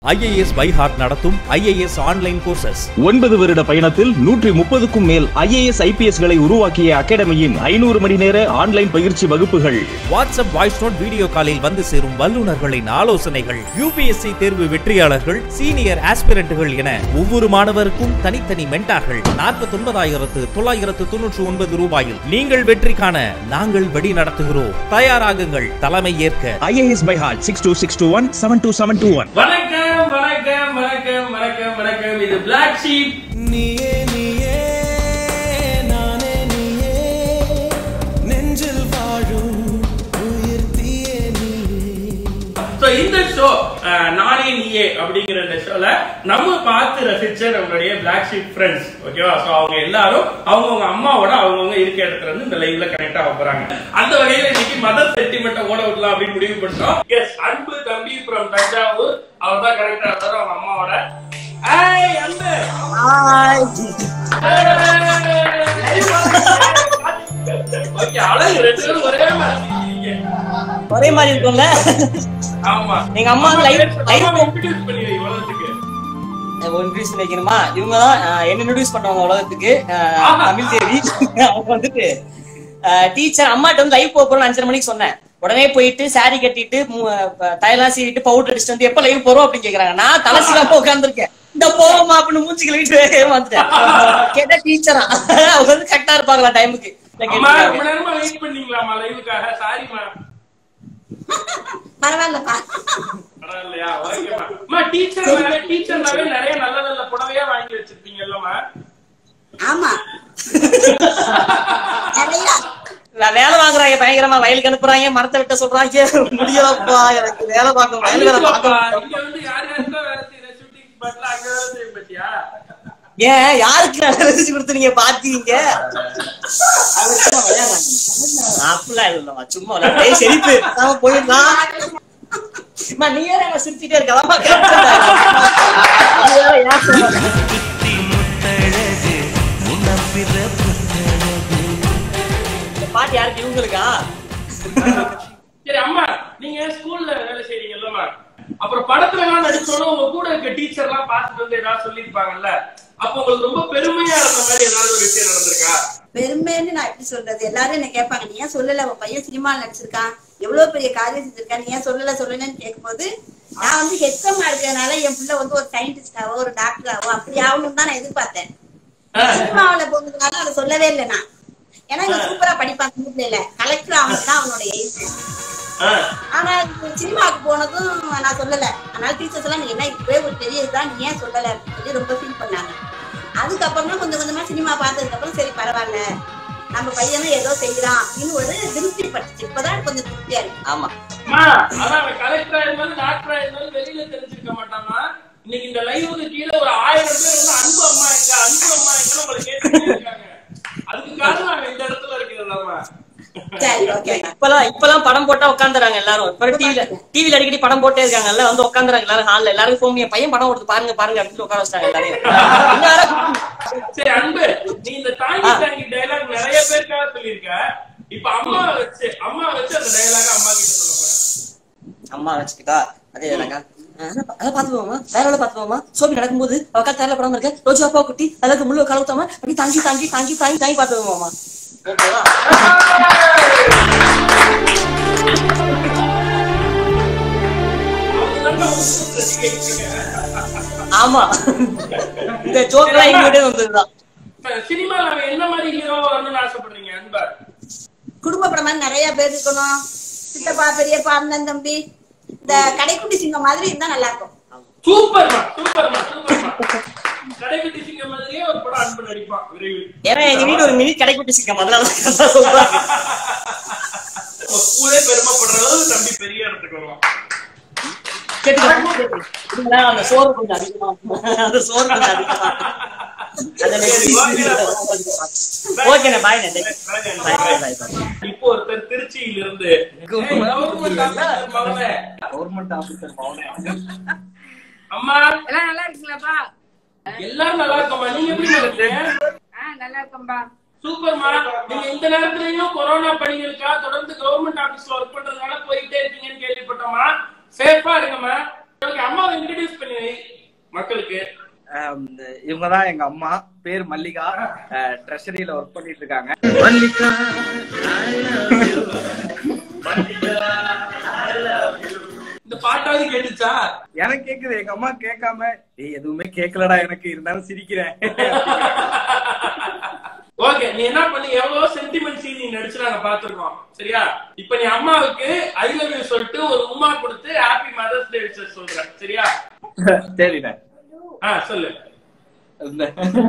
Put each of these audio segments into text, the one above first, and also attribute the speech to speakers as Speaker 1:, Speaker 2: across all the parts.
Speaker 1: IAS by heart நடத்தும் IAS online courses
Speaker 2: ஒன்பது வருட பயணத்தில் நூற்றி முப்பதுக்கும் மேல் ஐஏஎஸ் ஐபிஎஸ் களை உருவாக்கிய அகாடமியின் ஐநூறு மணி நேர ஆன்லைன் பயிற்சி வகுப்புகள்
Speaker 1: வாட்ஸ்அப் வாய்ஸ் நோட் வீடியோ காலில் வந்து சேரும் வல்லுநர்களின் ஆலோசனைகள் யூபிஎஸ்சி தேர்வு வெற்றியாளர்கள் சீனியர் ஆஸ்பிரண்டுகள் என ஒவ்வொரு மாணவருக்கும் தனித்தனி மென்டார்கள் நாற்பத்தி ஒன்பதாயிரத்து தொள்ளாயிரத்து தொன்னூற்று ஒன்பது ரூபாயில் நீங்கள் வெற்றி காண நாங்கள் வழி நடத்துகிறோம் தயாராகுங்கள் தலைமை ஏற்க
Speaker 2: IAS by heart six two six two one seven two seven two one
Speaker 3: வணக்கம் வணக்கம் வணக்கம் வணக்கம் வணக்கம் இது பிளாக் ஷீப்
Speaker 4: நீயே நீயே நானே நீயே நெஞ்சில் வாழும் உயிர் தீயே நீயே
Speaker 3: சோ இந்த ஷோ நானே நீயே அப்படிங்கிற இந்த ஷோல நம்ம பார்த்து ரசிச்ச நம்மளுடைய பிளாக் ஷீப் ஃப்ரெண்ட்ஸ் ஓகேவா சோ அவங்க எல்லாரும் அவங்கவுங்க அம்மாவோட அவங்கவுங்க இருக்க இடத்துல இருந்து இந்த லைவ்ல கனெக்ட் ஆக போறாங்க அந்த வகையில இன்னைக்கு மதர் சென்டிமெண்ட்டை ஓட விடலாம் அப்படின்னு முடிவு பண்ணிட்டோம் எஸ் அன்பு தம்பி ஃப்ரம் தஞ்சாவூர் அவர் தான் கரெக்டா இருந்தாரு அவங்க அம்மாவோட ஏய் அன்பு ஓகே அழகு ரெண்டு பேரும் ஒரே மாதிரி இருக்கீங்க.
Speaker 5: ஒரே மாதிரி இருக்கும்ல
Speaker 3: ஆமா
Speaker 5: எங்க அம்மா live- live-
Speaker 3: இன்ட்ரோடியூஸ் பண்ணி வை உலகத்துக்கு
Speaker 5: ஒரு இன்ட்ரடியூஸ் வைக்கணுமா இவங்க தான் என்ன இன்ட்ரடியூஸ் பண்ணவங்க உலகத்துக்கு அஹ்,
Speaker 3: ஆமா.
Speaker 5: தமிழ் தேவி அவங்க வந்துட்டு டீச்சர் அம்மாட்ட வந்து லைவ் போறோம் அஞ்சரை மணிக்கு சொன்னேன் உடனே போயிட்டு saree கட்டிட்டு மு- அஹ், தலையெல்லாம் சீவிட்டு பவுடர் அடிச்சுட்டு வந்து எப்ப லைவ் போறோம் அப்படின்னு கேக்குறாங்க நான் தலை சீவாம உட்காந்துருக்கேன் இந்த போவோமா அப்படின்னு மூச்சு கழுவிட்டு வேகமா வந்துட்டேன் கேட்டா டீச்சரா அவங்க வந்து கரெக்டா இருப்பாங்களா டைமுக்கு
Speaker 3: அம்மா ரொம்ப நேரமா வெயிட் பண்ணீங்களாமா லைவுக்காக சாரிமா
Speaker 6: பரவாயில்லப்பா
Speaker 3: பரவாயில்லையா ஓகேமா அம்மா டீச்சர் டீச்சர்னாவே நிறைய நல்ல நல்ல புடவையா வாங்கி வச்சிருப்பீங்கல்லம்மா
Speaker 6: ஆமா நிறைய
Speaker 5: நான் வேலை வாங்குறாங்க பயங்கரமா வயலுக்கு அனுப்புறாங்க மரத்தை வெட்ட சொல்றாங்க முடியலப்பா எனக்கு வேலை பார்க்க வயல் வேலை
Speaker 3: அங்கப்பா,
Speaker 5: பார்க்க
Speaker 3: இங்க வந்து யார் யாருக்கா வேலை செய்யற ஷூட்டிங் ஸ்பாட்ல அங்க வேலை செய்ய பத்தியா
Speaker 5: ஏன் யாருக்கு நான் ரசிச்சு கொடுத்து நீங்க பாத்தீங்க அப்படிலாம் இல்லம்மா சும்மா விளையாடு. ஏய், செழிப்பு நாம போயிடலாம் அம்மா, நீ ஏன் நம்ம சிரிச்சுட்டே இருக்க அதாம்மா கேட்டேன். அது வேற ஏன் சொல்ற?
Speaker 4: சுத்தி முத்தழகு உணப்பிற புத்தழகு
Speaker 5: இந்த பாட்டு யாருக்கு இவங்களுக்கா
Speaker 3: சரி அம்மா நீங்க ஸ்கூல்ல வேலை செய்றீங்கல்லம்மா அப்புறம் படத்துல எல்லாம் நடிச்சோன்னா உங்க கூட இருக்க டீச்சர் எல்லாம் பார்த்துட்டு வந்து ஏதாவது சொல்லிருப்பாங்கல்ல அப்ப உங்களுக்கு ரொம்ப பெருமையா இருந்த மாதிரி ஏதாவது ஒரு விஷயம் நடந்திருக்கா
Speaker 6: பெருமைன்னு நான் எப்படி சொல்றது எல்லாரும் என்ன கேட்பாங்க நீ ஏன் சொல்லல உன் பையன் சினிமாவில் நடிச்சிருக்கான் எவ்வளவு பெரிய காரியம் செஞ்சிருக்கான் நீ ஏன் சொல்லல சொல்லலன்னு கேட்கும்போது நான் வந்து ஹெச்எம் இருக்கிறதுனால என் பிள்ளை வந்து ஒரு சயின்டிஸ்டாவோ ஒரு டாக்டராவோ அப்படி ஆகணும்னு தான் நான் எதிர்பார்த்தேன் சினிமாவில் போனதுனால அதை சொல்லவே இல்லை நான் ஏன்னா இங்க சூப்பரா படிப்பான் சின்ன பிள்ளைல கலெக்டர் ஆகணும் தான் அவனோட எய்ம்
Speaker 3: ஆ.
Speaker 6: ஆனா இப்ப சினிமாவுக்கு போனதும் நான் சொல்லல அதனால டீச்சர்ஸ் எல்லாம் நீ என்ன இப்பவே ஒரு பெரிய இதுதான் நீ ஏன் சொல்லல அப்படின்னு சொல்லி ரொம்ப ஃபீல் பண்ணாங்க அதுக்கப்புறம் தான் கொஞ்சம் கொஞ்சமா சினிமா பார்த்ததுக்கு அப்புறம் சரி பரவாயில்ல நம்ம பையனும் ஏதோ செய்யறான் அப்படின்னு ஒரு திருப்தி பட்டுச்சு இப்பதான் கொஞ்சம் திருப்தியா இருக்கு
Speaker 5: ஆமா
Speaker 3: அம்மா அதான் அவன் கலெக்டரா இருந்தாலும் டாக்டரா இருந்தாலும் வெளியில தெரிஞ்சிருக்க மாட்டானா இன்னைக்கு இந்த லைவுக்கு கீழே ஒரு ஆயிரம் பேர் வந்து அன்பு அம்மா எங்க அன்பு அம்மா எங்கன்னு உங்களை கேட்டுட்டே இருக்காங்க அதுக்கு காரணம் அவன் இந்த இடத்துல இருக்கிறதாம்மா
Speaker 6: சரி ஓகே
Speaker 5: இப்பெல்லாம் இப்பெல்லாம் படம் போட்டா உட்காந்துறாங்க எல்லாரும் இப்ப டிவில டிவில அடிக்கடி படம் போட்டே இருக்காங்கல்ல வந்து உட்காந்துறாங்க எல்லாரும் ஹால்ல எல்லாரும் போன் என் பையன் படம் கொடுத்து பாருங்க பாருங்க அப்படின்னு உட்கார வச்சிட்டாங்க எல்லாரையும் எல்லாரும்
Speaker 3: சரி அன்பு நீ இந்த தாங்கி தாங்கி டைலாக் நிறைய பேருக்காக சொல்லியிருக்க இப்ப அம்மா வச்சு அம்மா வச்சு அந்த டைலாக அம்மா கிட்ட சொல்ல போறேன்
Speaker 5: அம்மா வச்சுக்கிட்டா அதே எனக்கா அதை பாத்துவோமா வேற எவ்வளவு பாத்துவோமா சோபி நடக்கும்போது அவக்கா தேர்ல படம் இருக்க ரோஜா அப்பா குட்டி அதுக்கு முள்ளு கலவுத்தாம அப்படி தாங்கி தாங்கி தாங்கி தாங்கி தாங்கி பாத்துவோமா ஓகேவா ஆமா இந்த ஜோக்கெல்லாம் எங்கிட்டே வந்ததுதான்
Speaker 3: சினிமால அவன் என்ன மாதிரி ஹீரோ வரணும்னு ஆசைப்படுறீங்க அன்பா
Speaker 6: குடும்ப படம் மாதிரி நிறைய பேர் இருக்கணும் சித்தப்பா பெரியப்பா அண்ணன் தம்பி இந்த கடைக்குட்டி சிங்கம் மாதிரி இருந்தா நல்லா இருக்கும்
Speaker 3: சூப்பர்மா சூப்பர்மா சூப்பர்மா கடைக்குட்டி சிங்கம் மாதிரியே ஒரு படம் அன்பு நடிப்பான் விரைவில்
Speaker 5: ஏன்னா எங்க வீடு ஒரு மினி கடைக்குட்டி சிக்கம் அதனால தான் சொல்றாங்க
Speaker 3: உங்க ஸ்கூலே பெருமைப்படுற அளவு தம்பி பெரிய இடத்துக்கு வருவான்
Speaker 5: கேட்டுக்கோங்க அந்த சோறு கொஞ்சம் அதிகமா அந்த சோறு கொஞ்சம் அதிகமா ஓகேண்ணே பாய்ண்ணே பாய் பாய் பாய் பாய்
Speaker 3: இப்போ ஒருத்தர் திருச்சியில இருந்து கவர்மெண்ட் ஆபீசர் அம்மா
Speaker 7: எல்லாம் நல்லா இருக்கீங்களாப்பா
Speaker 3: எல்லாரும் நல்லா இருக்கம்மா நீங்க எப்படி இருக்கீங்க
Speaker 7: ஆ நல்லா இருக்கேன்பா
Speaker 3: சூப்பர்மா நீங்க இந்த நேரத்துலயும் கொரோனா பணிகளுக்காக தொடர்ந்து கவர்மெண்ட் ஆபீஸ்ல ஒர்க் பண்றதுனால போயிட்டே இருக்கீங்கன்னு கேள்விப்பட்டோமா சேஃபா இருங்கம்மா உங்களுக்கு அம்மாவை இன்ட்ரடியூஸ் பண்ணி மக்களுக்கு
Speaker 8: இவங்க தான் எங்க அம்மா பேர் மல்லிகா ட்ரெஷரியில ஒர்க் பண்ணிட்டு இருக்காங்க
Speaker 3: இந்த பாட்டாவது கேட்டுச்சா
Speaker 8: எனக்கு கேக்குது எங்க அம்மா கேட்காம ஏய் எதுவுமே கேட்கலடா எனக்கு இருந்தாலும் சிரிக்கிறேன்
Speaker 3: ஓகே நீ என்ன பண்ணி எவ்வளவு சென்டிமெண்ட் சீன் நீ நடிச்சு நாங்க பாத்துருக்கோம் சரியா இப்ப நீ அம்மாவுக்கு ஐ லவ் யூ சொல்லிட்டு ஒரு உமா கொடுத்து ஹாப்பி மதர்ஸ் டே விஷஸ் சொல்ற சரியா
Speaker 8: சரிண்ணே
Speaker 3: ஆ சொல்லு
Speaker 8: இந்த-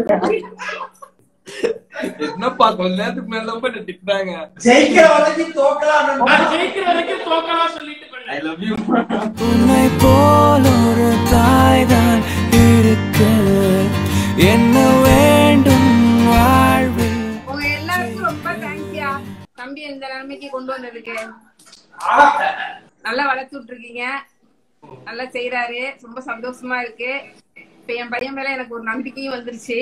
Speaker 8: என்னப்பா கொஞ்ச நேரத்துக்கு மேல தான் போய் திட்டுறாங்க
Speaker 9: ஜெயிக்கிற வரைக்கும் தோக்கலாம்
Speaker 3: நான் ஜெயிக்கிற வரைக்கும் தோக்கலாம் சொல்லிட்டு பண்ணு.
Speaker 8: ஐ லவ் யூ
Speaker 4: உன்னை போல் ஒரு தாய்தான் இருக்க என்ன வேண்டும் வாழ்வில்
Speaker 7: உங்க எல்லாருக்கும் ரொம்ப தேங்க்ஸ்யா தம்பி இந்த நிலைமைக்கு கொண்டு வந்ததுக்கு நல்லா வளர்த்து விட்டுருக்கீங்க நல்லா செய்யறாரு ரொம்ப சந்தோஷமா இருக்கு இப்ப என் பையன் மேல எனக்கு ஒரு நம்பிக்கையும் வந்துருச்சு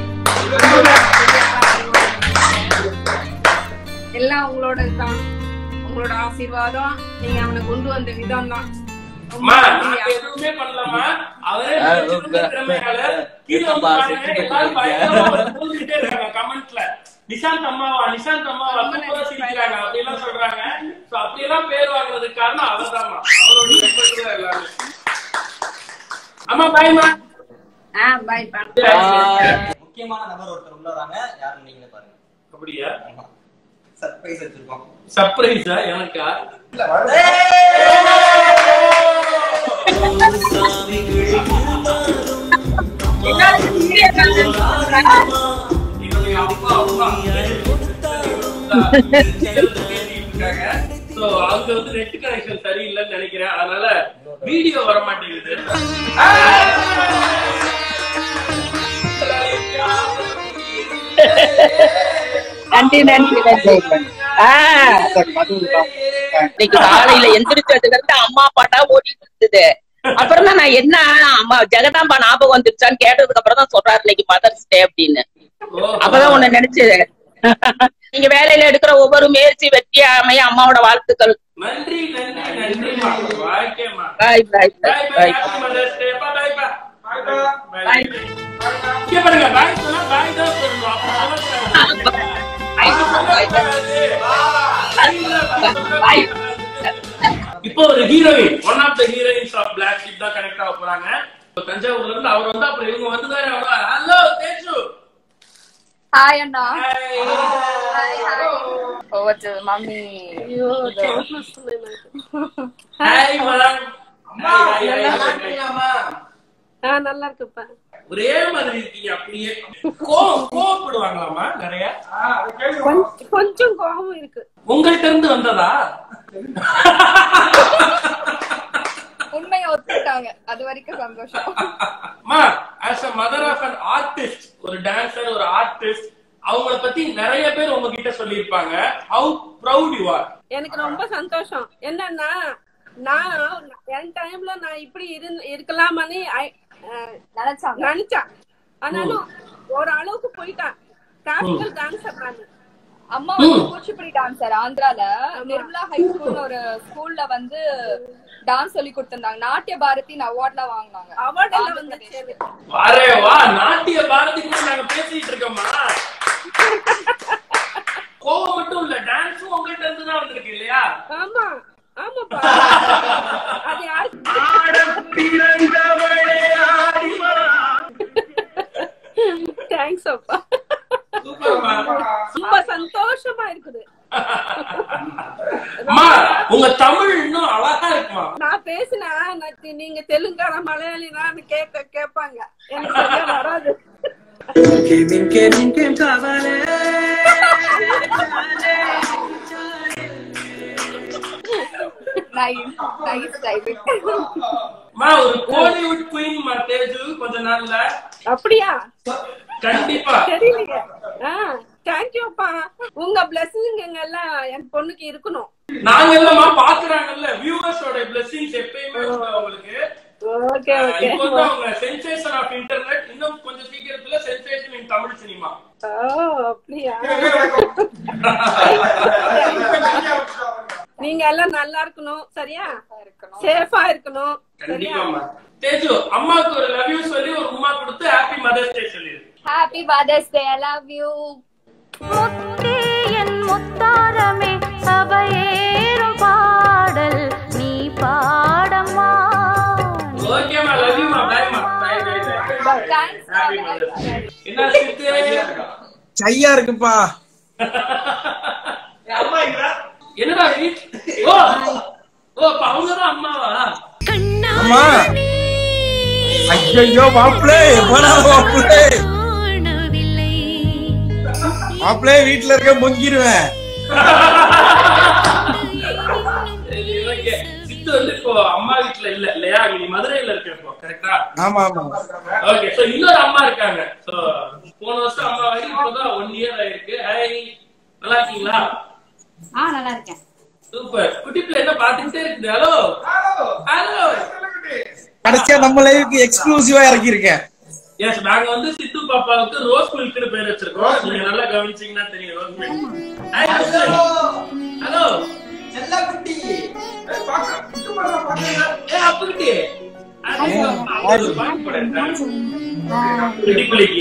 Speaker 7: எல்லாம் உங்களோட தான் உங்களோட ஆசீர்வாதம் நீங்க அவனை கொண்டு வந்த விதம் தான்
Speaker 3: அம்மா நாங்க எதுவுமே பண்ணலாமா அவரே மிகச்சிறந்த திறமையாளர் கீழே வந்து பாருங்க எல்லாரும் பயங்கரமா அவரை புகழ்ந்துட்டே இருக்காங்க கமெண்ட்ல நிஷாந்த் அம்மாவா நிஷாந்த் அம்மாவா சூப்பரா சிரிக்கிறாங்க அப்படி எல்லாம் சொல்றாங்க சோ அப்படி எல்லாம் பேர் வாங்குறதுக்கு காரணம் அவர்தாம்மா அவரோட support தான் எல்லாமே அம்மா பாய்மா
Speaker 7: ஆ பாய் பா
Speaker 9: முக்கியமான நபர் ஒருத்தர் உள்ள வராங்க யாருன்னு நீங்களே பாருங்க
Speaker 3: அப்படியா
Speaker 9: சர்ப்ரைஸ் வச்சிருக்கோம்
Speaker 3: சர்ப்ரைஸா எனக்கா என்னுடைய அப்பா அம்மா சோ அவங்க வந்து நெட் கனெக்ஷன் சரியில்லைன்னு நினைக்கிறேன் அதனால வீடியோ வர மாட்டேங்குது
Speaker 5: நன்றி நன்றி நன்றி ஆ, இன்னைக்கு காலையில எந்திரிச்சதுல இருந்து அம்மா பாட்டா ஓடிட்டு இருந்தது அப்புறம் தான் நான் என்ன அம்மா ஜெகதாம்பா ஞாபகம் வந்துருச்சான்னு கேட்டதுக்கு அப்புறம் தான் சொல்றாரு இன்னைக்கு மதர்ஸ் டே அப்படின்னு அப்பதான் உன்னை நினைச்சு நீங்க வேலையில எடுக்கிற ஒவ்வொரு முயற்சி வெற்றி அமைய அம்மாவோட வாழ்த்துக்கள்
Speaker 3: நன்றி நன்றி நன்றிமா வாழ்க்கைமா
Speaker 5: bye bye
Speaker 3: bye bye
Speaker 5: bye
Speaker 3: happy mothers day bye bye bye bye இங்க பாருங்க பாய் சொன்னா பாய் தான் சொல்லணும் அப்ப சொல்லக்கூடாது. அது சொல்லக்கூடாது.
Speaker 5: பாய்
Speaker 3: இப்போ ஒரு heroine one of the heroines of Black Sheep தான் கனெக்ட் ஆக போறாங்க இப்போ தஞ்சாவூர்ல இருந்து அவர் வந்து அப்புறம் இவங்க வந்து தான் ஹலோ தேஜு
Speaker 7: ஹாய் அண்ணா
Speaker 3: Hi.
Speaker 7: Oh mummy
Speaker 3: hi madam
Speaker 7: நல்லா இருக்குப்பா
Speaker 3: ஒரே மாதிரி இருக்கீங்க அப்படியே கோவம் கோவப்படுவாங்களாமா நிறைய
Speaker 7: கொஞ்சம் கோபம் இருக்கு
Speaker 3: உங்கள்ட்ட இருந்து வந்ததா
Speaker 7: உண்மையை ஒத்துக்கிட்டாங்க அது வரைக்கும் சந்தோஷம்
Speaker 3: அம்மா as a mother of an artist ஒரு டான்சர் ஒரு ஆர்டிஸ்ட் அவங்கள பத்தி நிறைய பேர் உங்ககிட்ட சொல்லியிருப்பாங்க ஹவு ப்ரௌட் யூ ஆர்
Speaker 10: எனக்கு ரொம்ப சந்தோஷம் என்னன்னா நான் என் டைம்ல நான் இப்படி இரு- இருக்கலாமான்னு ஐ- அஹ்
Speaker 7: நினைச்சாங்க
Speaker 10: நினைச்சேன் ஆனாலும் ஒரு அளவுக்கு போயிட்டேன் கிளாசிக்கல் டான்சர் நான்
Speaker 7: அம்மா வந்து குச்சிப்புடி டான்சர் ஆந்திரால நிர்மலா ஹை ஸ்கூல்ல ஒரு ஸ்கூல்ல வந்து டான்ஸ் சொல்லி கொடுத்திருந்தாங்க நாட்டிய பாரதி அவார்ட்லாம் வாங்கினாங்க
Speaker 10: அவார்ட் எல்லாம் வந்துச்சு
Speaker 3: அரே வா நாட்டிய பாரதி கூட நாங்க பேசிட்டு இருக்கோமா கோவம் மட்டும் இல்ல டான்ஸும் உங்கள்ட்ட இருந்து தான் வந்திருக்கு இல்லையா
Speaker 10: ஆமா ஆமாப்பா அது யாரு தேங்க்ஸ் அப்பா
Speaker 3: சூப்பர்மா
Speaker 10: ரொம்ப சந்தோஷமா இருக்குது
Speaker 3: அம்மா உங்க தமிழ் இன்னும் அழகா இருக்குமா
Speaker 10: நான் பேசினா எனக்கு நீங்க தெலுங்கானா மலையாளினா கேட்க கேட்பாங்க எனக்கு சரியா வராது
Speaker 3: அம்மா ஒரு கோலிவுட் குயின் மா தேஜு கொஞ்ச நாள்ல
Speaker 10: அப்படியா
Speaker 3: கண்டிப்பா
Speaker 10: தெரியலையே ஆ தேங்க்யூப்பா உங்க பிளஸிங் எல்லாம் என் பொண்ணுக்கு இருக்கணும்
Speaker 3: நாங்க எல்லாமா பாக்குறாங்கல்ல வியூவர்ஸோட பிளெஸிங்ஸ் எப்பயுமே உண்டு உங்களுக்கு
Speaker 10: ஓகே
Speaker 3: அஹ்
Speaker 10: ஓகே
Speaker 3: இப்போ வந்து அவங்க சென்சேஷன் ஆஃப் இன்டர்நெட் இன்னும் கொஞ்சம் சீக்கிரத்துல சென்சேஷன் இன் தமிழ் சினிமா
Speaker 10: ஓ அப்படியா நீங்க நீங்க எல்லாம் நல்லா இருக்கணும் சரியா சேஃபா இருக்கணும் சரியா
Speaker 3: கண்டிப்பாமா தேஜு அம்மாவுக்கு ஒரு லவ் யூ சொல்லி ஒரு உமா கொடுத்து ஹாப்பி மதர்ஸ் டே சொல்லிரு
Speaker 11: happy mothers day I love you
Speaker 12: என் முத்தாரமே சபையேறும் பாடல் நீ பாடமா
Speaker 3: ஓகேமா லவ் யூமா பைமா bye bye bye happy mothers day என்ன சித்து
Speaker 13: சையா இருக்குப்பா
Speaker 3: என்னடா நீ ஓ ஓ அப்ப அவங்கதான் அம்மாவா
Speaker 13: அம்மா ஐயோ மாப்பிளே போடா மாப்பிளே மாப்பிளே வீட்டுல இருக்க முங்கிருவேன்
Speaker 3: சரி, okay. சித்து வந்து இப்போ அம்மா வீட்ல இல்ல இல்லையா நீ மதுரையில இருக்க இப்போ கரெக்டா
Speaker 13: ஆமா ஆமா
Speaker 3: ஓகே சோ இன்னொரு அம்மா இருக்காங்க சோ போன வருஷம் அம்மா வாங்கி இப்போதான் ஒன் இயர் ஆயிருக்கு ஹாய் நல்லா இருக்கீங்களா
Speaker 6: ஆ நல்லா இருக்கேன்
Speaker 3: சூப்பர் குட்டி பிள்ளை என்ன பாத்துக்கிட்டே இருக்குது ஹலோ ஹலோ
Speaker 13: கடைசியா நம்ம லைவுக்கு எக்ஸ்க்ளூசிவா இறக்கி இருக்கேன்
Speaker 3: எஸ் நாங்க வந்து சித்து பாப்பாவுக்கு ரோஸ் மில்க்னு பேர் வச்சிருக்கோம் நீங்க நல்லா கவனிச்சீங்கன்னா தெரியும் ரோஸ் மில்க் ஹாய் ஹலோ
Speaker 9: செல்ல குட்டி
Speaker 3: ஏ அப்புக்குட்டி குட்டி பிள்ளைக்கு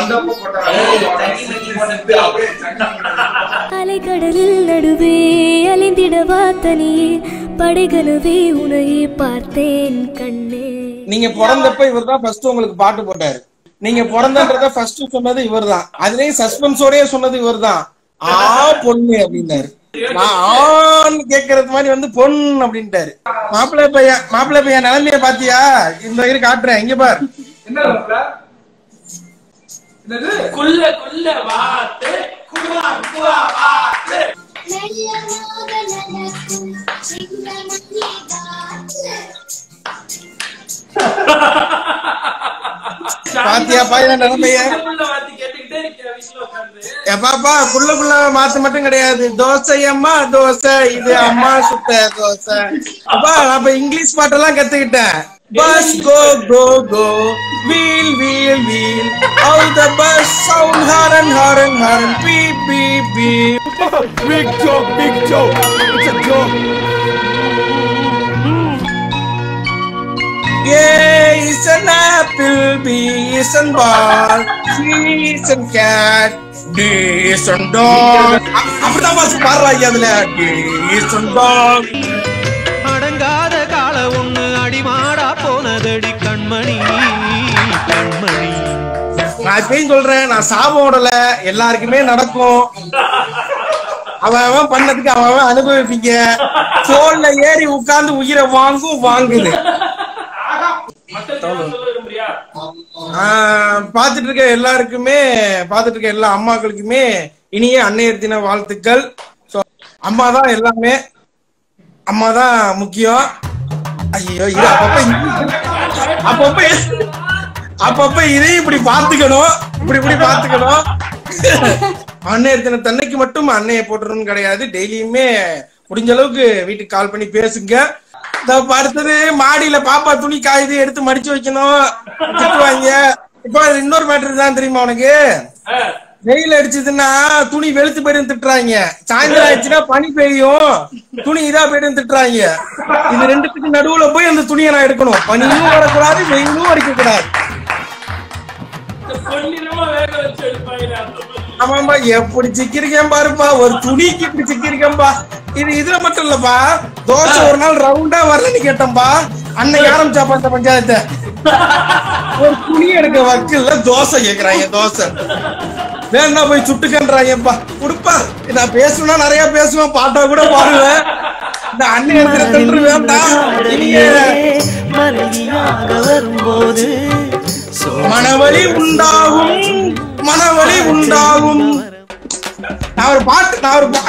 Speaker 12: அலைக்கடலில் நடுவே அலைந்திடவா தனியே படைகனவே உனையே பார்த்தேன் கண்ணே
Speaker 13: நீங்க பிறந்தப்ப இவர் தான் ஃபர்ஸ்ட் உங்களுக்கு பாட்டு போட்டாரு நீங்க பிறந்தன்றத ஃபர்ஸ்ட் சொன்னது இவர் தான் அதுலயும் சஸ்பென்ஸோடய சொன்னது இவர் தான் ஆ பொண்ணு அப்படின்னாரு நான் ஆன்னு கேக்குறது மாதிரி வந்து பொன் அப்படின்ட்டாரு மாப்பிள்ளை பையன் மாப்பிள்ளை பையன் நிலைமைய பாத்தியா இந்த வயிறு காட்டுறேன் இங்க பார்
Speaker 3: குள்ள குள்ள வாத்து குவா குவா வாத்து
Speaker 13: பாத்தியா பையன் நிலைமைய
Speaker 3: குள்ள வாத்து கேட்டுக்கிட்டே இருக்கியா வீட்டுல உட்கார்ந்து
Speaker 13: எப்பாப்பா குள்ளக்குள்ள மாத்து மட்டும் கிடையாது தோசை அம்மா தோசை இது அம்மா சுத்த தோசை அப்பா நான் இப்ப இங்கிலீஷ் பாட்டெல்லாம் கத்துக்கிட்டேன் bus go go go wheel wheel wheel all the bus sound horn horn horn பீ பீ பீ big joke big joke it's a joke A is an apple, B is a ball, C is a cat, D is a dog. அ- அப்படிதான் boss பாடுறா ஐயா அதுல D is a dog.
Speaker 14: அடங்காத கால ஒண்ணு அடிமாடா போனதடி கண்மணி கண்மணி
Speaker 13: நான் இப்பயும் சொல்றேன் நான் சாபம் விடல எல்லாருக்குமே நடக்கும் அவன் அவன் பண்ணதுக்கு அவன் அவன் அனுபவிப்பீங்க தோல்ல ஏறி உட்கார்ந்து உயிரை வாங்கும் வாங்குது
Speaker 3: மக்கள் சொல்ல விரும்புறியா
Speaker 13: ஆஹ் பார்த்துட்டு இருக்க எல்லாருக்குமே பார்த்துட்டு இருக்க எல்லா அம்மாக்களுக்குமே இனிய அன்னையர் தின வாழ்த்துக்கள் So, அம்மா தான் எல்லாமே அம்மா தான் முக்கியம் ஐயோ இது அப்பப்ப அப்பப்ப அப்பப்ப இதையும் இப்படி பார்த்துக்கணும் இப்படி இப்படி பார்த்துக்கணும் அன்னையர் தின தன்னைக்கு மட்டும் அன்னைய போட்டுறணும் கிடையாது டெய்லியுமே முடிஞ்ச அளவுக்கு வீட்டுக்கு கால் பண்ணி பேசுங்க இந்த அடுத்தது மாடியில பாப்பா துணி காயுது எடுத்து மடிச்சு வைக்கணும் திட்டுவாங்க இப்ப இன்னொரு மேட்டர் தான் தெரியுமா உனக்கு வெயில் அடிச்சதுன்னா துணி வெளுத்து போயிடும் திட்டுறாங்க சாயந்தரம் ஆயிடுச்சுன்னா பனி பெய்யும் துணி இதா போயிடும் திட்டுறாங்க இது ரெண்டுத்துக்கு நடுவுல போய் அந்த துணியை நான் எடுக்கணும் பனியும் வரக்கூடாது வெயிலும் அடிக்க கூடாது
Speaker 3: பொன்னிறமா வேக வச்சு எடுப்பாங்க அந்த மாதிரி.
Speaker 13: ஆமாம்பா எப்படி சிக்கிருக்கேன் பாருப்பா ஒரு துணிக்கு இப்படி சிக்கிருக்கேன்பா இது இதுல மட்டும் இல்லப்பா தோசை ஒரு நாள் ரவுண்டா வரலன்னு கேட்டேன்பா அன்னைக்கு ஆரம்பிச்சாப்பா இந்த பஞ்சாயத்தை ஒரு துணி எடுக்க வக்கில்ல தோசை கேக்குறாங்க தோசை வேணா போய் சுட்டுக்கன்றாங்கப்பா கொடுப்பா நான் பேசணும்னா நிறைய பேசுவேன் பாட்டா கூட பாடுவேன் இந்த அன்னைய தன்று வேண்டாம் இனிய
Speaker 14: மனைவியாக வரும்போது
Speaker 13: மனவழி உண்டாகும் மனவழி உண்டாகும் நான் ஒரு பாட்டு நான் ஒரு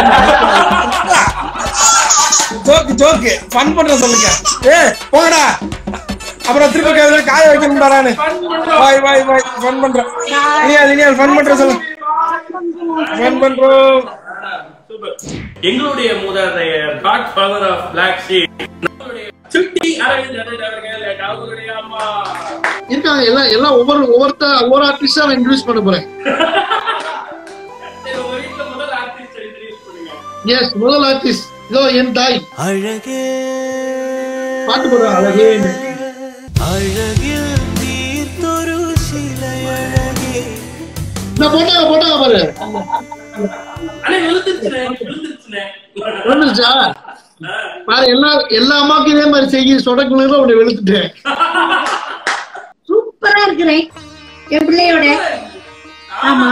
Speaker 13: ஜோக்கு ஜோக்கு ஃபன் பண்ற சொல்லுங்க ஏ போங்கடா அப்புறம் திருப்பி கையில காய வைக்கணும்டா நானு வாய் வாய் வாய் ஃபன் பண்றேன் இனியால் இனியால் ஃபன் பண்ற சொல்லு ஃபன் பண்றோம்
Speaker 3: எங்களுடைய மூதாதையர் godfather of Black Sheep நம்மளுடைய சுட்டி அரவிந்த் அரவிந்த் அவர்கள் அவர்களுடைய அம்மா
Speaker 15: இருக்காங்க எல்லாம் எல்லாம் ஒவ்வொரு ஒவ்வொருத்த ஒவ்வொரு ஆர்டிஸ்டா நான் இன்ட்ரடியூஸ் பண்ண போறேன்
Speaker 3: சரி, உங்க வீட்டுல முதல் ஆர்டிஸ்ட் இன்ட்ரடியூஸ் பண்ணுங்க
Speaker 15: எஸ் முதல் ஆர்டிஸ்ட் இதோ என் தாய்
Speaker 14: அழகே
Speaker 15: பாட்டு போடுற அழகே
Speaker 14: அழகில் தீர்த்தொரு சிலை அழகே
Speaker 15: நான் போட்டாங்க போட்டாங்க பாரு
Speaker 3: அண்ணே விழுந்துருச்சுனே விழுந்துருச்சுனே
Speaker 15: வந்துருச்சா பாரு எல்லா எல்லா அம்மாக்கும் இதே மாதிரி செய்ய சொடக்குள்ள உன்னை வெளுத்துட்டேன்
Speaker 6: சூப்பரா இருக்கிறேன் என் பிள்ளையோட ஆமா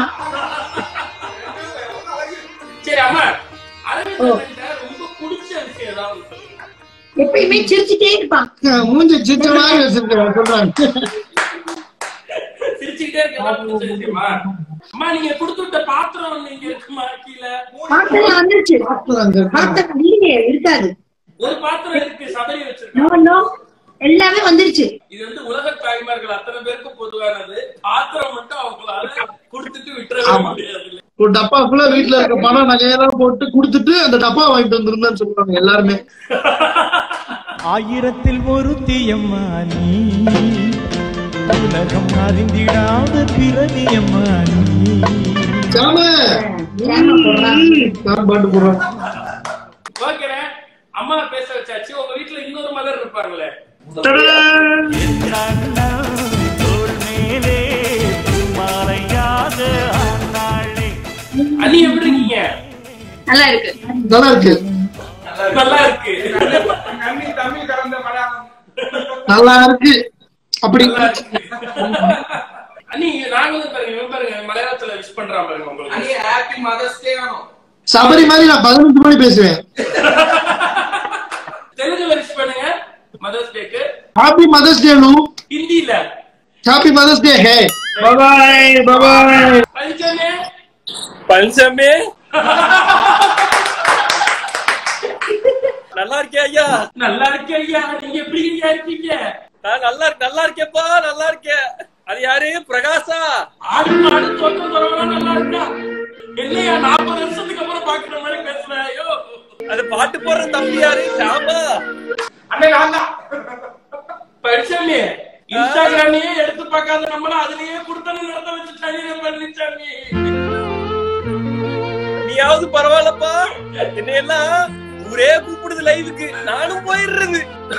Speaker 3: சரி அம்மா அரவிந்த் ரொம்ப பிடிச்ச விஷயம் ஏதாவது ஒண்ணு சொல்லுங்க.
Speaker 6: எப்பயுமே சிரிச்சுட்டே இருப்பான்
Speaker 15: மூஞ்சி சித்த மாதிரி வச்சிருக்கேன் சொல்றாங்க
Speaker 3: சிரிச்சுக்கிட்டே இருக்க ஏதாவது பிடிச்ச விஷயமா அம்மா நீங்க கொடுத்து விட்ட பாத்திரம் ஒண்ணு இங்க இருக்குமா கீழே
Speaker 6: பாத்திரம் வந்துருச்சு பாத்திரம் இல்லையே இருக்காது
Speaker 3: ஒரு பாத்திரம் இருக்கு சபரி வச்சிருக்கேன்
Speaker 6: No, no. எல்லாமே வந்துருச்சு
Speaker 3: இது வந்து உலக தாய்மார்கள் அத்தனை பேருக்கும் பொதுவானது பாத்திரம் மட்டும் அவங்களால கொடுத்துட்டு விட்டுறவே முடியாது
Speaker 15: ஒரு டப்பா ஃபுல்லா வீட்டுல இருக்க பணம் நகையெல்லாம் போட்டு கொடுத்துட்டு அந்த டப்பா வாங்கிட்டு வந்திருந்தேன்னு சொல்றாங்க எல்லாருமே
Speaker 16: ஆயிரத்தில் ஒரு தீயம்மா நீ உலகம் அறிந்திடாத பிறவியம்மா நீ
Speaker 15: சாம நான் பாட்டு போடுறேன்
Speaker 3: ஓகேண்ணே அம்மா பேச வச்சாச்சு உங்க வீட்டுல இன்னொரு மதர் இருப்பாங்களே அண்ணி எப்படி இருக்கீங்க
Speaker 6: நல்லா இருக்கு
Speaker 15: நல்லா இருக்கு
Speaker 3: நல்லா இருக்கு
Speaker 13: தமிழ் கலந்த மலையாளம்
Speaker 15: நல்லா இருக்கு அப்படி
Speaker 3: அண்ணி நாங்களும் பாருங்க இவன் பாருங்க மலையாளத்துல விஷ் பண்றான் பாருங்க உங்களுக்கு
Speaker 13: அண்ணி ஹாப்பி மதர்ஸ் டே வேணும்
Speaker 15: சபரி மாதிரி நான் பதினஞ்சு மணி பேசுவேன்
Speaker 3: தெலுங்குல விஷ் பண்ணுங்க மதர்ஸ் டேக்கு
Speaker 15: ஹாப்பி மதர்ஸ் டே நூ
Speaker 3: ஹிந்தில
Speaker 15: ஹாப்பி மதர்ஸ் டே ஹே பபாய் பபாய்
Speaker 3: பஞ்சமே
Speaker 17: பஞ்சமே நல்லா இருக்கே ஐயா
Speaker 3: நல்லா இருக்கே ஐயா நீங்க எப்படி ஐயா இருக்கீங்க
Speaker 17: நான் நல்லா இருக்கு நல்லா இருக்கேப்பா நல்லா இருக்கேன் அது யாரு பிரகாசா
Speaker 3: ஆடு மாடு தோட்டம் தரவெல்லாம் நல்லா இருக்கா இல்லையா நாற்பது வருஷத்துக்கு அப்புறம் பாக்குற மாதிரி பேசுறேன் ஐயோ
Speaker 17: அது பாட்டு போடுற தம்பி யாரு சாமா
Speaker 3: அண்ணே நான் தான் பரிசாமி இன்ஸ்டாகிராமையே எடுத்து பார்க்காத நம்மள அதுலயே குடுத்தன நடத்த வச்சுட்டாங்க பழனிசாமி
Speaker 17: நீயாவது பரவாயில்லப்பா என்னையெல்லாம் ஊரே கூப்பிடுது லைவுக்கு நானும் போயிடுறது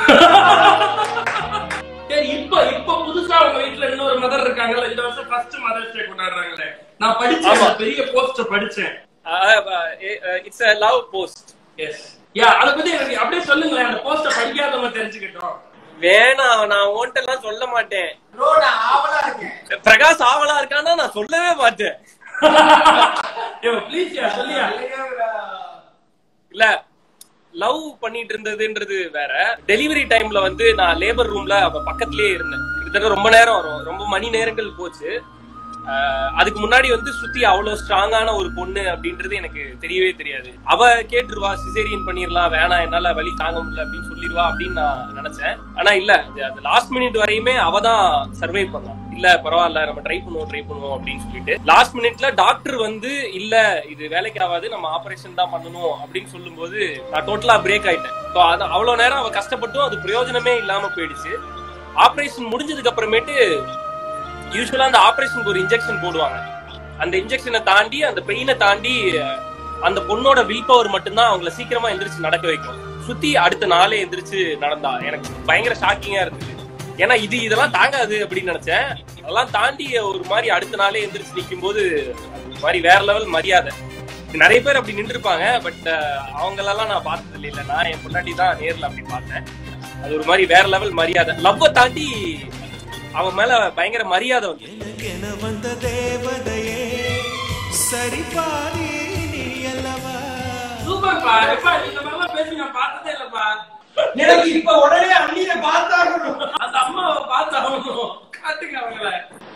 Speaker 3: சரி இப்ப இப்ப புதுசா உங்க வீட்டுல இன்னொரு மதர் இருக்காங்கல்ல இந்த வருஷம் ஃபர்ஸ்ட் மதர்ஸ் டே கொண்டாடுறாங்களே நான் படிச்சேன்
Speaker 17: ஆமா.
Speaker 3: அந்த பெரிய போஸ்டர் படிச்சேன்
Speaker 17: it's a love post
Speaker 3: yes yeah அத பத்தி எனக்கு அப்படியே சொல்லுங்களேன் அந்த போஸ்டர் படிக்காதவங்க தெரிஞ்சுக்கிட்டோம்
Speaker 17: வேணாம் நான் உன்கிட்ட எல்லாம் சொல்ல மாட்டேன்
Speaker 13: ப்ரோ நான் ஆவலா இருக்கேன்
Speaker 17: பிரகாஷ் ஆவலா இருக்கான்னா நான் சொல்லவே மாட்டேன்
Speaker 3: ப்ளீஸ் யா சொல்லியா
Speaker 17: இல்ல லவ் பண்ணிட்டு இருந்ததுன்றது வேற டெலிவரி டைம்ல வந்து நான் லேபர் ரூம்ல அவ பக்கத்துலயே இருந்தேன் கிட்டத்தட்ட ரொம்ப நேரம் வரும் ரொம்ப மணி நேரங்கள் போச்சு ஆஹ் அதுக்கு முன்னாடி வந்து சுத்தி அவ்வளவு ஸ்ட்ராங்கான ஒரு பொண்ணு அப்படின்றது எனக்கு தெரியவே தெரியாது அவ கேட்டுருவா சிசேரியன் பண்ணிடலாம் வேணாம் என்னால வலி தாங்க முடியல அப்படின்னு சொல்லிடுவா அப்படின்னு நான் நினைச்சேன் ஆனா இல்ல அது- அது லாஸ்ட் மினிட் வரையுமே அவ தான் சர்வை பண்ணா இல்ல பரவாயில்ல நம்ம ட்ரை பண்ணுவோம் ட்ரை பண்ணுவோம் அப்படின்னு சொல்லிட்டு லாஸ்ட் மினிட்ல டாக்டர் வந்து இல்ல இது வேலைக்கு ஆகாது நம்ம ஆபரேஷன் தான் பண்ணணும் அப்படின்னு சொல்லும்போது நான் டோட்டலா பிரேக் ஆயிட்டேன் So அது அவ்வளவு நேரம் அவ கஷ்டப்பட்டும் அது பிரயோஜனமே இல்லாம போயிடுச்சு ஆபரேஷன் முடிஞ்சதுக்கு அப்புறமேட்டு யூஸ்வலா அந்த ஆபரேஷனுக்கு ஒரு இன்ஜெக்ஷன் போடுவாங்க அந்த இன்ஜெக்ஷனை தாண்டி அந்த பெயினை தாண்டி அஹ், அந்த பொண்ணோட வில் பவர் மட்டும்தான் அவங்கள சீக்கிரமா எந்திரிச்சு நடக்க வைக்கும் சுத்தி அடுத்த நாளே எந்திரிச்சு நடந்தா எனக்கு பயங்கர ஷாக்கிங்கா இருந்தது ஏன்னா இது இதெல்லாம் தாங்காது அப்படின்னு நினைச்சேன் அதெல்லாம் தாண்டி ஒரு மாதிரி அடுத்த நாளே எந்திரிச்சு நிக்கும் போது அது ஒரு மாதிரி வேற லெவல் மரியாதை நிறைய பேர் அப்படி நின்றுருப்பாங்க பட் அவங்களெல்லாம் நான் பார்த்தது இல்லை நான் என் முன்னாடி தான் நேர்ல அப்படி பார்த்தேன் அது ஒரு மாதிரி வேற லெவல் மரியாதை லவ்வை தாண்டி அவன் மேல பயங்கர மரியாதை வந்து
Speaker 14: என வந்த தேவதையே சரி பாரி நீ அல்லவா
Speaker 3: சூப்பர் பா எப்பா இந்த மாதிரிலாம் பேசி நான் பார்த்ததே இல்லப்பா
Speaker 13: எனக்கு இப்ப உடனே அண்ணிய பார்த்தாகணும்
Speaker 3: அந்த அம்மாவை பார்த்தாகணும் காட்டுங்க அவங்கள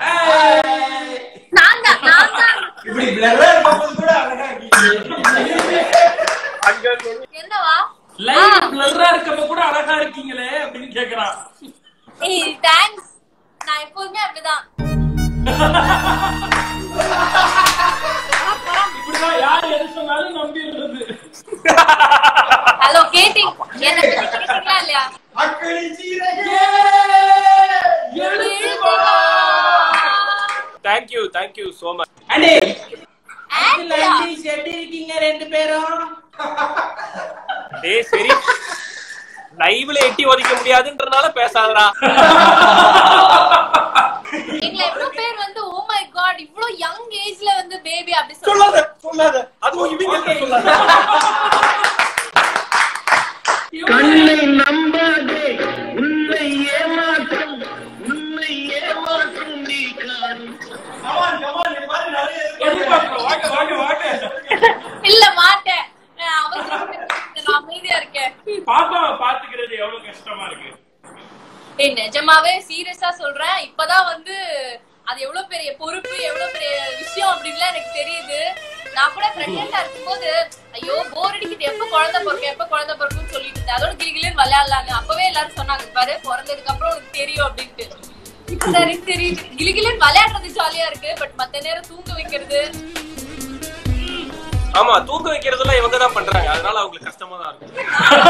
Speaker 13: இப்படி பிளரா இருக்கும்போது கூட அழகா
Speaker 11: என்னவா
Speaker 3: லைவ் பிளரா இருக்கப்ப கூட அழகா இருக்கீங்களே அப்படின்னு கேக்குறான்
Speaker 11: ஏய் தேங்க்ஸ் நான் எப்போதுமே அப்படிதான்
Speaker 3: இப்படிதான் யார் எது சொன்னாலும் நம்பிடுறது
Speaker 11: ஹலோ கேட்டிங் என்ன பத்தி கேட்டீங்களா இல்லையா
Speaker 13: அக்களி
Speaker 17: தேங்க்யூ தேங்க்யூ சோ மச்
Speaker 13: அண்ணே அங்கிள் ஆன்டிஸ் எப்படி இருக்கீங்க ரெண்டு பேரும்
Speaker 17: டேய் சரி லைவ்ல எட்டி உதைக்க முடியாதுன்றனால பேசாதடா
Speaker 11: எங்களை எவ்வளவு பேர் வந்து ஓ மை காட் இவ்ளோ யங் ஏஜ்ல வந்து பேபி அப்படி
Speaker 17: சொல்லாத சொல்லாத அதுவும் இவங்க சொல்லாத
Speaker 14: கண்ணை நம்பாதே உன்னை ஏமாற்றும் உன்னை ஏமாற்றும் நீ காணும்
Speaker 11: இல்ல மாட்டேன் நான் அவசரப்பட்டு நான் அமைதியா இருக்கேன்
Speaker 3: பாப்பாவை பாத்துக்கிறது எவ்வளவு கஷ்டமா இருக்கு
Speaker 11: ஏய் நிஜமாவே சீரியஸா சொல்றேன் இப்பதான் வந்து அது எவ்வளவு பெரிய பொறுப்பு எவ்வளவு பெரிய விஷயம் அப்படின்லாம் எனக்கு தெரியுது நான் கூட பிரெக்னெண்டா இருக்கும்போது ஐயோ போர் அடிக்குது எப்ப குழந்தை பிறக்கும் எப்ப குழந்தை பிறக்கும்னு சொல்லிட்டு இருந்தேன் அதோட கிளிகிளின்னு விளையாடலாங்க அப்பவே எல்லாரும் சொன்னாங்க பாரு பிறந்ததுக்கு அப்புறம் உனக்கு தெரியும் அப்படின்ட்டு இப்ப சரி தெரியுது கிளிகிளின்னு விளையாடுறது ஜாலியா இருக்கு பட் மத்த நேரம் தூங்க வைக்கிறது
Speaker 17: ஆமா தூக்க வைக்கிறதெல்லாம் இவங்க தான் பண்றாங்க அதனால அவங்களுக்கு கஷ்டமா தான் இருக்கும்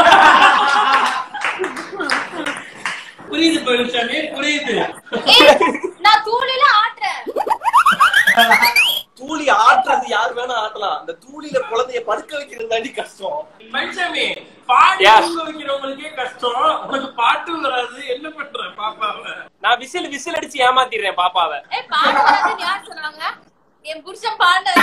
Speaker 3: புரியுது பழனிசாமி புரியுது
Speaker 11: ஏய், நான் தூளில ஆட்டுறேன்
Speaker 17: தூளி ஆட்டுறது யார் வேணா ஆட்டலாம் அந்த தூளில குழந்தைய படுக்க வைக்கிறது தாண்டி கஷ்டம்
Speaker 3: பழனிசாமி பாடி
Speaker 17: Yes.
Speaker 3: தூங்க வைக்கிறவங்களுக்கே கஷ்டம் உனக்கு பாட்டு வராது என்ன பண்ற பாப்பாவை
Speaker 17: நான் விசில் விசில் அடிச்சு ஏமாத்திடுறேன் பாப்பாவை
Speaker 11: ஏய் பாட்டு வராதுன்னு யார் சொன்னாங்க என் புருஷன் பாண்ட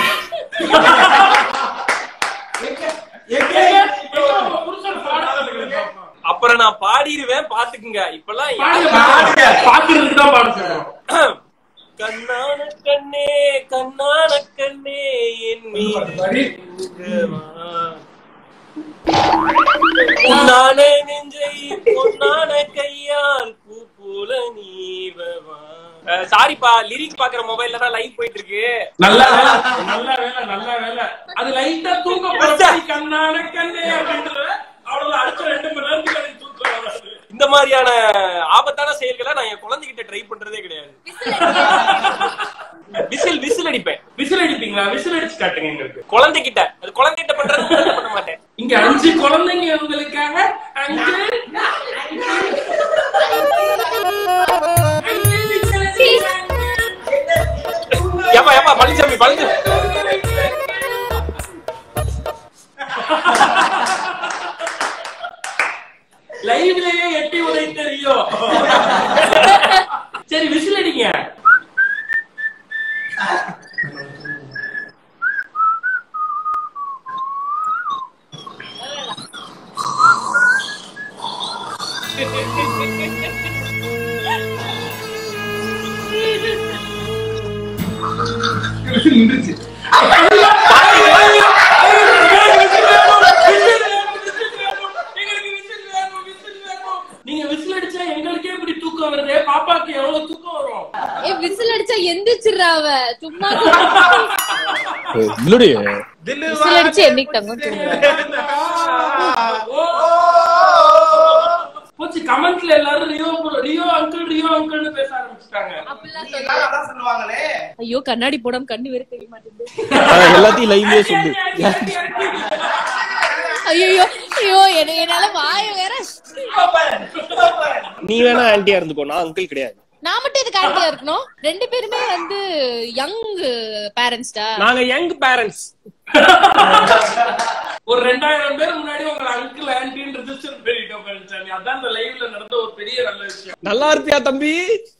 Speaker 17: அப்புறம் நான் பாடிடுவேன் பாத்துக்குங்க இப்பெல்லாம்
Speaker 3: பாக்குறதுக்கு தான் பாட சொல்றோம்
Speaker 17: கண்ணான கண்ணே கண்ணான கண்ணே என் மீது பொன்னான நெஞ்சை பொன்னான கையால் பூ போல நீவவா சாரிப்பா லிரிக் பாக்குற மொபைல்ல தான் லைவ் போயிட்டு இருக்கு
Speaker 3: நல்ல வேலை நல்ல வேலை நல்ல வேலை அது லைட்டா தூக்க போறப்ப கண்ணான கண்ணே அப்படின்ற அவ்வளவு அடுத்த ரெண்டு மணி நேரத்துக்கு எனக்கு தூக்கம் வராது
Speaker 17: இந்த மாதிரியான ஆபத்தான செயல்களை நான் என் குழந்தைகிட்ட ட்ரை பண்றதே கிடையாது விசில் விசில் அடிப்பேன்
Speaker 3: விசில் அடிப்பீங்களா விசில் அடிச்சு காட்டுங்க எங்களுக்கு
Speaker 17: குழந்தைகிட்ட அது குழந்தைகிட்ட பண்றது பண்ண மாட்டேன்
Speaker 3: இங்க அஞ்சு குழந்தைங்க உங்களுக்காக அஞ்சு
Speaker 17: ஏப்பா ஏப்பா பழனிசாமி பழனிசாமி
Speaker 3: லைவ்லயே எட்டி உதை தெரியும் சரி விசில் அடிங்க நீங்க விசில் அடிச்சா எங்களுக்கே இப்படி தூக்கம் வருது பாப்பாக்கு எவ்வளவு தூக்கம் வரும்
Speaker 11: ஏ விசில் அடிச்சா எந்திரிச்சிடுறா அவ சும்மா
Speaker 18: இல்லடி
Speaker 11: விசில் அடிச்சு என்னைக்கு தங்கும் தூங்குறா
Speaker 3: போச்சு கமெண்ட்ல எல்லாரும் ரியோ bro, ரியோ அங்கிள் ரியோ அங்கிள்னு பேச ஆரம்பிச்சிட்டாங்க
Speaker 9: சொல்லுவாங்களே
Speaker 11: ஐயோ கண்ணாடி போடாம கண்ணு வேற தெரிய மாட்டேங்குது
Speaker 18: எல்லாத்தையும் லைவ்லயே சொல்லு
Speaker 11: ஐயோ ஐயோ என்ன என்னால வாய வேற
Speaker 17: நீ வேணா ஆன்டியா இருந்துக்கோ நான் அங்கிள் கிடையாது
Speaker 11: நான் மட்டும் இதுக்கு ஆண்டியா இருக்கணும் ரெண்டு பேருமே வந்து யங் பேரண்ட்ஸ்டா
Speaker 17: நாங்க யங் பேரண்ட்ஸ்
Speaker 3: ஒரு ரெண்டாயிரம் பேர் முன்னாடி உங்களை அங்கிள் ஆன்டின்னு ரிஜிஸ்டர் பண்ணிட்டோம் பழனிசாமி அதான் இந்த லைவ்ல நடந்த ஒரு பெரிய நல்ல விஷயம்
Speaker 17: நல்லா இருப்பியா தம்பி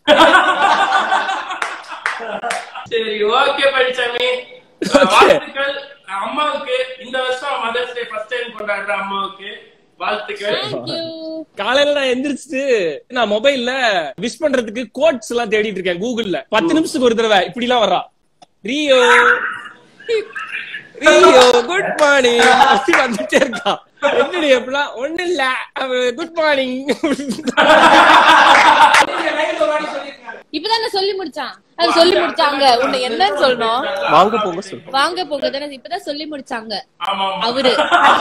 Speaker 3: சரி ஓகே பழனிசாமி வாழ்த்துக்கள் அம்மாவுக்கு இந்த வருஷம் மதர்ஸ் டே ஃபர்ஸ்ட் டைம் கொண்டாடுற அம்மாவுக்கு வாழ்த்துக்கள்
Speaker 17: காலையில நான் எந்திரிச்சு நான் மொபைல்ல விஷ் பண்றதுக்கு கோட்ஸ் எல்லாம் தேடிட்டு இருக்கேன் கூகுள்ல பத்து நிமிஷத்துக்கு ஒரு தடவை இப்படி எல்லாம் வர்றா ரியோ ரியோ குட் மார்னிங் அப்படி வந்துட்டே இருக்கா என்னடி எப்படிலாம் ஒண்ணு இல்ல குட் மார்னிங்
Speaker 11: இப்பதானே சொல்லி முடிச்சான் அது சொல்லி முடிச்சாங்க உன்னை என்னன்னு சொல்லணும்
Speaker 17: வாங்க போங்க சொல்லு
Speaker 11: வாங்க போங்க தானே இப்பதான் சொல்லி முடிச்சாங்க
Speaker 3: ஆமா
Speaker 11: அவரு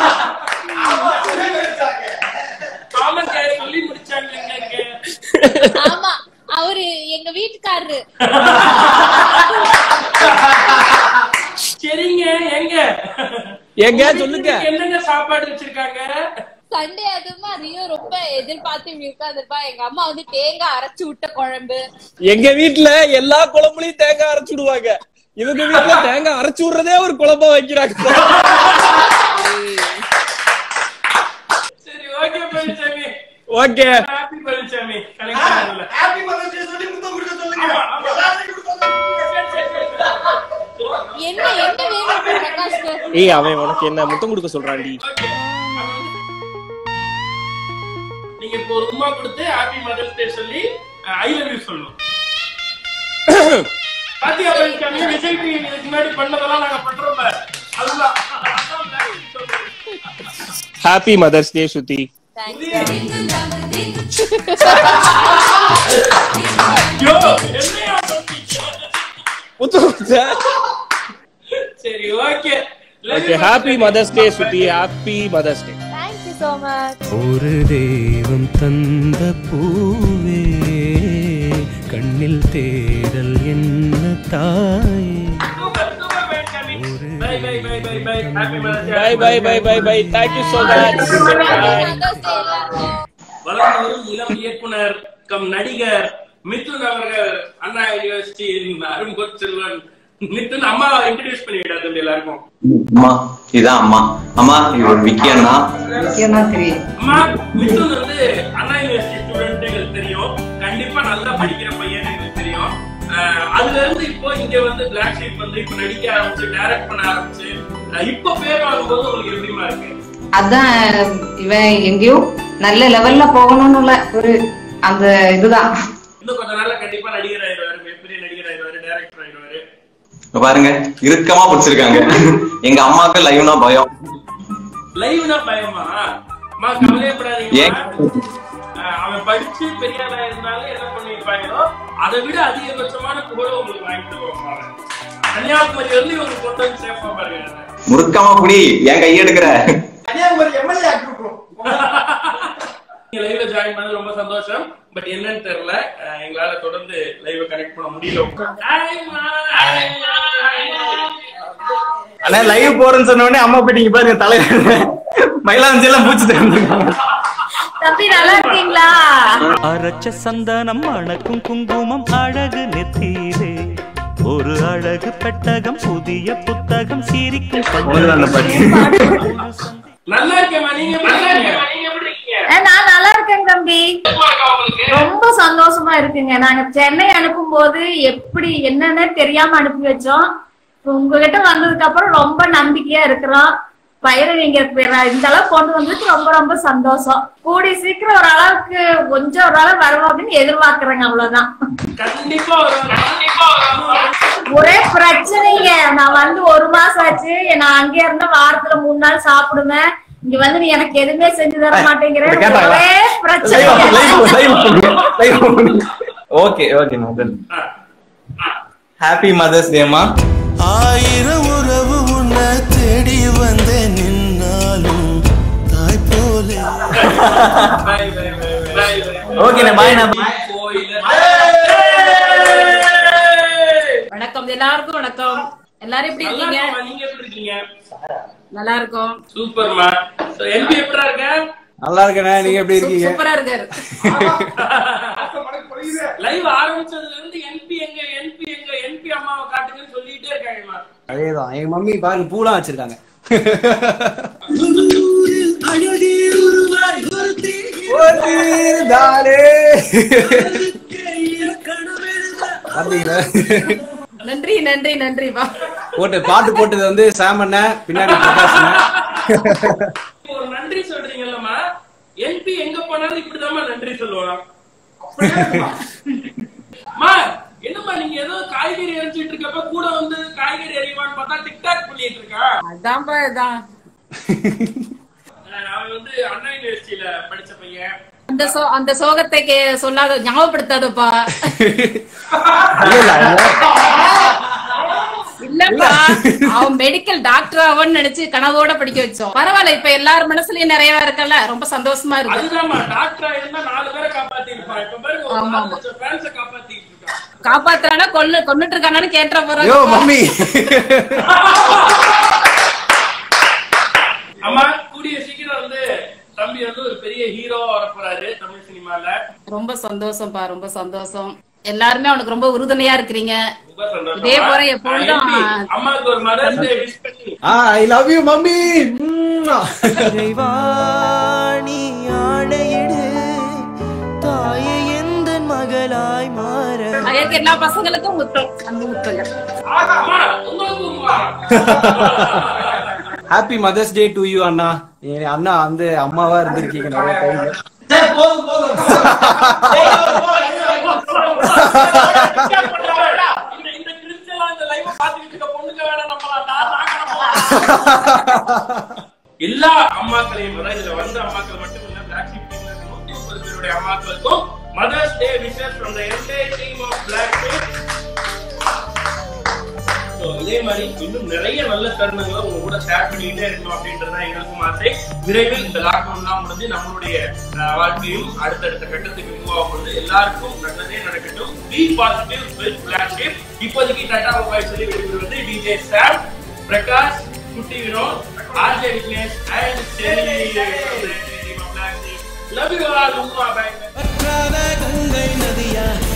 Speaker 3: காமன் கேர் சொல்லி முடிச்சாங்க எங்களுக்கு
Speaker 11: ஆமா அவரு எங்க வீட்டுக்காரரு
Speaker 3: சரிங்க எங்க
Speaker 17: எங்க சொல்லுங்க
Speaker 3: என்னென்ன சாப்பாடு வச்சிருக்காங்க
Speaker 11: சண்டே அதுமா ரியோ ரொம்ப எதிர்பார்த்து இப்படி உட்காந்துருப்பா எங்க அம்மா வந்து தேங்காய் அரைச்சு விட்ட குழம்பு
Speaker 17: எங்க வீட்ல எல்லா குழம்புலயும் தேங்காய் அரைச்சு விடுவாங்க இவங்க வீட்ல தேங்காய் அரைச்சு விடுறதே ஒரு குழம்பா வைக்கிறாங்க
Speaker 3: okay Palanisamy
Speaker 18: okay
Speaker 3: happy Palanisamy connect happy birthday சொல்லி முத்தம் கொடுக்க சொல்லுங்க
Speaker 11: என்ன என்ன வேணும் பிரகாஷ்க்கு
Speaker 18: ஏய் அவன் உனக்கு என்ன முத்தம் கொடுக்க சொல்றான்டி
Speaker 3: நீங்க இப்போ ஒரு உமா கொடுத்து ஹாப்பி மதர்ஸ் டே சொல்லி ஐ லவ் யூ சொல்லணும் பாத்தியா பழனிசாமி விஜய் டிவி இதுக்கு முன்னாடி பண்ணதெல்லாம் நாங்க பண்றோம் பாரு. அதுதான்
Speaker 18: ஹாப்பி மதர்ஸ் டே ஸ்ருதி
Speaker 3: ஐயோ, என்னையா சொன்னீங்க?
Speaker 18: முத்தம் கொடுத்த
Speaker 3: சரி okay
Speaker 18: okay happy mothers day Shruti happy mothers day
Speaker 11: thank you so much
Speaker 4: ஒரு தெய்வம் தந்த பூவே கண்ணில் தேடல் என்ன தாயே
Speaker 3: bye bye bye bye bye happy mothers
Speaker 18: bye bye bye bye bye thank you so much
Speaker 3: வளர்ந்து வரும் இளம் இயக்குனர் கம் நடிகர் மிதுன் அவர்கள் அண்ணா யூனிவர்சிட்டியின் அரும்பொற்செல்வன் மிதுன் அம்மா இன்ட்ரடியூஸ் பண்ணி விடாது எல்லாருக்கும்
Speaker 19: அம்மா இதான் அம்மா அம்மா இவர் விக்கி அண்ணா
Speaker 3: அம்மா மிதுன் வந்து அண்ணா யூனிவர்சிட்டி ஸ்டூடெண்ட் எங்களுக்கு தெரியும் கண்டிப்பா நல்லா படிக்கிற பையன் எங்களுக்கு தெரியும் அஹ் அதுல இருந்து இப்போ இங்க வந்து பிளாக் ஷீப் வந்து இப்ப நடிக்க ஆரம்பிச்சு டைரக்ட் பண்ண ஆரம்பிச்சு அஹ் இப்போ பேர் வாங்கும்போது உங்களுக்கு எப்படிமா இருக்கு
Speaker 20: அதான் இவன் எங்கேயோ நல்ல லெவல்ல போகணும்னு உள்ள ஒரு அந்த இதுதான்
Speaker 3: இன்னும் கொஞ்ச நாள்ல கண்டிப்பா நடிகர் ஆயிடுவாரு மிகப்பெரிய நடிகர் ஆயிடுவாரு டைரக்டர் ஆயிடுவாரு
Speaker 19: இங்க பாருங்க இறுக்கமா பிடிச்சிருக்காங்க எங்க அம்மாவுக்கு லைவ்னா பயம்
Speaker 3: லைவ்னா பயமா அம்மா கவலையப்படாதீங்க
Speaker 19: ஏன்?
Speaker 3: அவன் படிச்சு பெரிய ஆளா இருந்தாலும் என்ன பண்ணிருப்பாங்களோ அதை விட அதிகபட்சமான புகழ உங்களுக்கு வாங்கிட்டு வருவாங்க அவன். கன்னியாகுமரி வந்து இவங்க கொண்டு வந்து சேர்ப்பா பாருங்க
Speaker 19: முறுக்கமா புடி ஏன் கையெடுக்கிற
Speaker 3: கன்னியாகுமரி எம்எல்ஏ நீங்க லைவ்ல ஜாயின் பண்ணது ரொம்ப சந்தோஷம் பட் என்னன்னு தெரியல அஹ் எங்களால தொடர்ந்து லைவ் கனெக்ட் பண்ண முடியல
Speaker 8: அண்ணா லைவ் போறேன்னு சொன்ன உடனே அம்மா போயிட்டீங்க பாருங்க தலைவர் மயிலாஞ்சி எல்லாம் பூச்சி தருந்தாங்க
Speaker 20: தம்பி நல்லா இருக்கீங்களா
Speaker 16: அரைச்ச சந்தனம் அணக்கும் குங்குமம் அழகு நெத்தீரே ஒரு அழகு பெட்டகம் புதிய புத்தகம் சிரிக்கும்
Speaker 8: முதல்ல அந்த பாட்டு.
Speaker 3: நல்லா இருக்கேம்மா நீங்க எப்படி இருக்கீங்க? நீங்க எப்படி இருக்கீங்க
Speaker 20: அஹ் நான் நல்லா இருக்கேன் தம்பி ரொம்ப சந்தோஷமா இருக்குங்க நாங்க சென்னை அனுப்பும் போது எப்படி என்னன்னு தெரியாம அனுப்பி வச்சோம் இப்ப உங்ககிட்ட வந்ததுக்கு அப்புறம் ரொம்ப நம்பிக்கையா இருக்கிறோம் பயிரை நீங்க இந்த அளவுக்கு கொண்டு வந்ததுக்கு ரொம்ப ரொம்ப சந்தோஷம் கூடி சீக்கிரம் ஒரு அளவுக்கு கொஞ்சம் ஒரு அளவு வருவோம் அப்படின்னு எதிர்பார்க்கறேங்க அவ்வளவுதான்
Speaker 3: கண்டிப்பா வருவாங்க கண்டிப்பா வருவாங்க
Speaker 20: ஒரே பிரச்சனைங்க நான் வந்து ஒரு மாசம் ஆச்சு நான் அங்கே இருந்த வாரத்துல மூணு நாள் சாப்பிடுவேன் இங்க வந்து நீ எனக்கு எதுவுமே செஞ்சு தர மாட்டேங்கிற
Speaker 8: இப்ப கேட்டாங்களா?
Speaker 20: ஒரே பிரச்சனை
Speaker 8: okay okay Madhan happy mothers டேமா
Speaker 4: ஆயிரம் உறவு உன்னை தேடி வந்தேன் நின்னாலும் தாய் போல
Speaker 8: ஓகேண்ணே பாய்ண்ணா
Speaker 7: வணக்கம் எல்லாருக்கும் வணக்கம் எல்லாரும் எப்படி
Speaker 3: நல்லா
Speaker 7: இருக்கீங்க
Speaker 3: இருக்கோம்மா, நீங்க எப்படி இருக்கீங்க
Speaker 7: நல்லா இருக்கும்
Speaker 3: சூப்பர்மா சோ என்பி எப்படா இருக்க
Speaker 8: நல்லா இருக்கேண்ணே நீங்க எப்படி இருக்கீங்க
Speaker 7: சூப்பரா இருக்காரு
Speaker 3: லைவ் ஆரம்பிச்சதுல இருந்து என்பி எங்க என்பி எங்க என்பி அம்மாவை காட்டுங்கன்னு சொல்லிட்டே இருக்காங்கம்மா
Speaker 8: அதேதான் எங்க மம்மி பாருங்க பூலாம் வச்சிருக்காங்க பாத்தீங்களா
Speaker 7: நன்றி நன்றி நன்றி வா
Speaker 8: போட்டு பாட்டு போட்டது வந்து சாமண்ண பின்னாடி பிரகாஷ்ண்ண.
Speaker 3: ஒரு நன்றி சொல்றீங்கல்லம்மா என்பி எங்க போனாலும் இப்படிதாம்மா நன்றி சொல்லுவான் அம்மா என்னம்மா நீங்க ஏதோ காய்கறி எரிஞ்சிட்டு இருக்கப்ப கூட வந்து காய்கறி எறிவான்னு பார்த்தா டிக்டாக் பண்ணிட்டு இருக்கான்
Speaker 7: அதான்ப்பா இதான்
Speaker 3: அஹ் அவன் வந்து அண்ணா யூனிவர்சிட்டியில படிச்ச பையன்
Speaker 7: அந்த சோ அந்த சோகத்தை கே- சொல்லாத ஞாபகப்படுத்தாதப்பா இல்லப்பா அவன் மெடிக்கல் டாக்டர் அவன் நினைச்சு கனவோட படிக்க வச்சோம் பரவாயில்ல இப்ப எல்லார் மனசுலயும் நிறைய இருக்கல ரொம்ப சந்தோஷமா இருக்கு
Speaker 3: அதுதான்மா டாக்டரா இருந்தா நாலு பேரை காப்பாத்தி இருப்பான் இப்ப பாருங்க ஒரு
Speaker 7: ஆமா,
Speaker 3: நாலு
Speaker 7: ஆமா.
Speaker 3: லட்சம் ஃபேன்ஸை காப்பாத்திட்டு இருக்கான்
Speaker 7: காப்பாத்துறானா கொல்லு கொன்னுட்டு இருக்கானான்னு கேட்டுற
Speaker 8: யோ
Speaker 7: போறாங்க
Speaker 8: மம்மி
Speaker 3: அம்மா கூடிய சீக்கிரம் வந்து தம்பி வந்து ஒரு பெரிய ஹீரோவா வரப்போறாரு தமிழ் சினிமால
Speaker 7: ரொம்ப சந்தோஷம்ப்பா ரொம்ப சந்தோஷம் எல்லாருமே அவனுக்கு ரொம்ப உறுதுணையா இருக்கிறீங்க
Speaker 3: ரொம்ப சந்தோஷம்
Speaker 7: இதே போல எப்பொழுதும்
Speaker 3: அம்மாவுக்கு ஒரு மதர்ஸ் டே விஷ் பண்ணி
Speaker 8: ஐ லவ் யூ மம்மி
Speaker 4: இறைவாணியா
Speaker 10: அங்க இருக்க எல்லா பசங்களுக்கும் முத்தம் அந்த முத்தங்கள்
Speaker 8: happy mothers day to you அண்ணா என் அண்ணா வந்து அம்மாவா இருந்திருக்கீங்க நிறைய டைம்
Speaker 3: எல்லா அம்மாக்களையும் விட இதுல வந்த அம்மாக்கள் மட்டும் இல்ல பிளாக் ஷீப் டீம்ல இருக்க நூத்தி முப்பது பேருடைய அம்மாக்களுக்கும் mothers day wishes from the entire team of Black Sheep இதே மாதிரி இன்னும் நிறைய நல்ல தருணங்களை உங்க கூட ஷேர் பண்ணிட்டே இருக்கணும் அப்படின்றதான் எங்களுக்கும் ஆசை விரைவில் இந்த லாக்டவுன்லாம் முடிஞ்சு நம்மளுடைய அஹ், வாழ்க்கையும் அடுத்தடுத்த கட்டத்துக்கு மூவ் ஆகும்போது எல்லாருக்கும் நல்லதே நடக்கட்டும் be positive with Black Sheep இப்போதைக்கு டாடா மொபைல் சொல்லி விடுவது டிஜே சாம் பிரகாஷ் குட்டி Vinoth RJ Vignesh and Selvi love you all Uma bye
Speaker 4: Gangai Nadiya